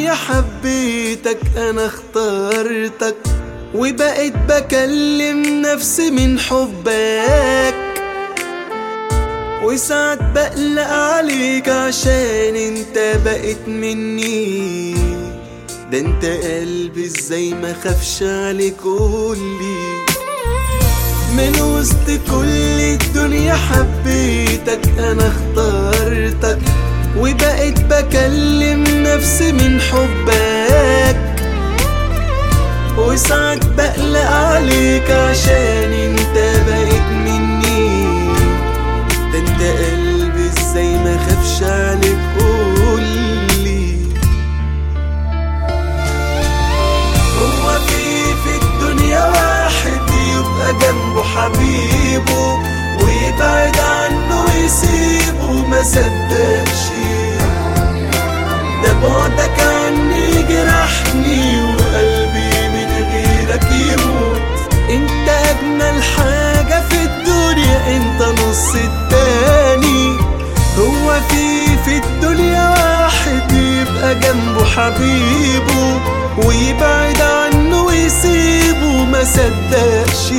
الدنيا حبيتك انا اخترتك وبقيت بكلم نفسي من حبك وساعات بقلق عليك عشان انت بقيت مني ده انت قلبي ازاي ما خافش عليك قولي من وسط كل الدنيا حبيتك انا اخترتك وبقيت بكلم نفسي من حبك وساعات بقلق عليك عشان انت بقيت مني ده انت قلبي ازاي ما خافش عليك قولي هو في في الدنيا واحد يبقى جنبه حبيبه ويبعد عنه ويسيبه ما صدقش ده بعدك عني جرحني وقلبي من غيرك يموت انت اجمل حاجة في الدنيا انت نص التاني هو في في الدنيا واحد يبقى جنبه حبيبه ويبعد عنه ويسيبه ما صدقش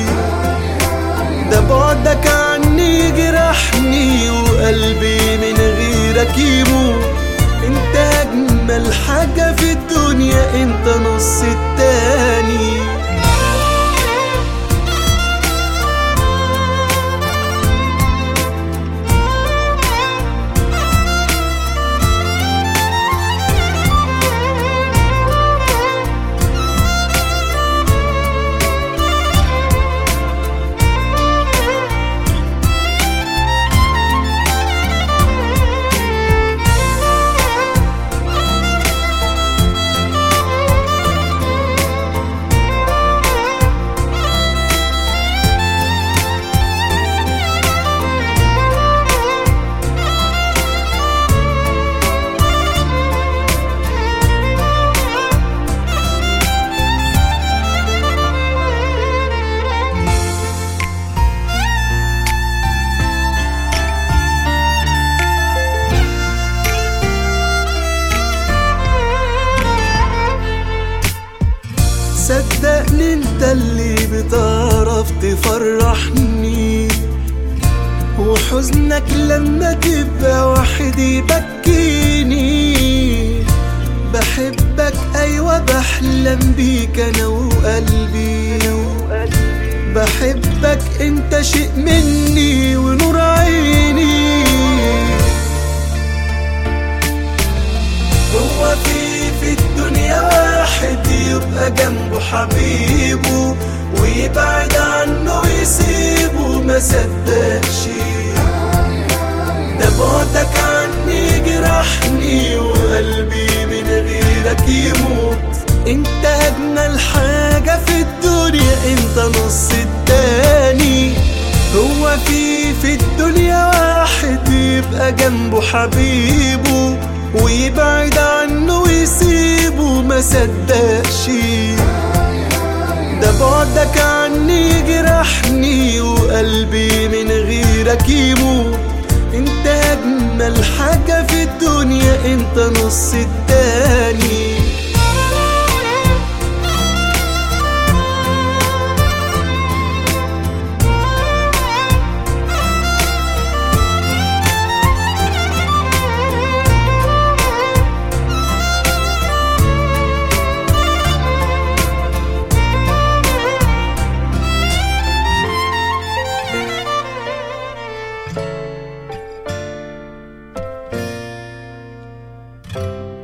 ده بعدك عني جرحني وقلبي من غيرك يموت انت اجمل حاجة في الدنيا انت نص التاني صدقني انت اللي بتعرف تفرحني وحزنك لما تبقى واحد يبكيني بحبك ايوه بحلم بيك انا وقلبي بحبك انت شيء مني ونور عيني هو في في الدنيا واحد يبقى جنبه حبيبه ويبعد عنه ويسيبه ما صدقش ده بعدك عني جرحني وقلبي من غيرك يموت انت اجمل حاجة في الدنيا انت نص التاني هو في في الدنيا واحد يبقى جنبه حبيبه ويبعد عنه ويسيبه ما صدقش ده بعدك عني جرحني وقلبي من غيرك يموت انت اجمل حاجة في الدنيا انت نص التاني thank you